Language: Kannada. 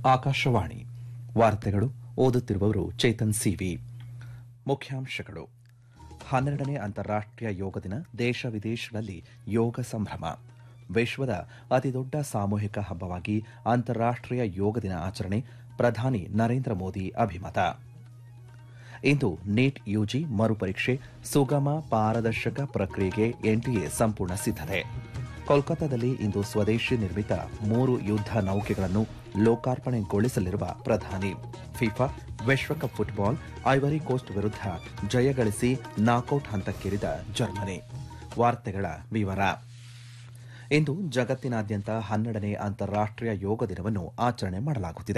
ಆಕಾಶವಾಣಿ ವಾರ್ತೆಗಳು ಓದುತ್ತಿರುವವರು ಚೇತನ್ ಸಿವಿ ಮುಖ್ಯಾಂಶಗಳು ಹನ್ನೆರಡನೇ ಅಂತಾರಾಷ್ಟೀಯ ಯೋಗ ದಿನ ದೇಶ ವಿದೇಶಗಳಲ್ಲಿ ಯೋಗ ಸಂಭ್ರಮ ವಿಶ್ವದ ಅತಿದೊಡ್ಡ ಸಾಮೂಹಿಕ ಹಬ್ಬವಾಗಿ ಅಂತಾರಾಷ್ಟೀಯ ಯೋಗ ದಿನ ಆಚರಣೆ ಪ್ರಧಾನಿ ನರೇಂದ್ರ ಮೋದಿ ಅಭಿಮತ ಇಂದು ನೀಟ್ ಯುಜಿ ಮರುಪರೀಕ್ಷೆ ಸುಗಮ ಪಾರದರ್ಶಕ ಪ್ರಕ್ರಿಯೆಗೆ ಎನ್ಟಿಎ ಸಂಪೂರ್ಣ ಸಿದ್ದತೆ ಕೋಲ್ಕತ್ತಾದಲ್ಲಿ ಇಂದು ಸ್ವದೇಶಿ ನಿರ್ಮಿತ ಮೂರು ಯುದ್ದ ನೌಕೆಗಳನ್ನು ಲೋಕಾರ್ಪಣೆಗೊಳಿಸಲಿರುವ ಪ್ರಧಾನಿ ಫಿಫಾ ವಿಶ್ವಕಪ್ ಫುಟ್ಬಾಲ್ ಐವರಿ ಕೋಸ್ಟ್ ವಿರುದ್ಧ ಜಯಗಳಿಸಿ ನಾಕೌಟ್ ಹಂತಕ್ಕೇರಿದ ಜರ್ಮನಿ ವಾರ್ತೆಗಳ ವಿವರ ಇಂದು ಜಗತ್ತಿನಾದ್ಯಂತ ಹನ್ನೆರಡನೇ ಅಂತಾರಾಷ್ಟೀಯ ಯೋಗ ದಿನವನ್ನು ಆಚರಣೆ ಮಾಡಲಾಗುತ್ತಿದೆ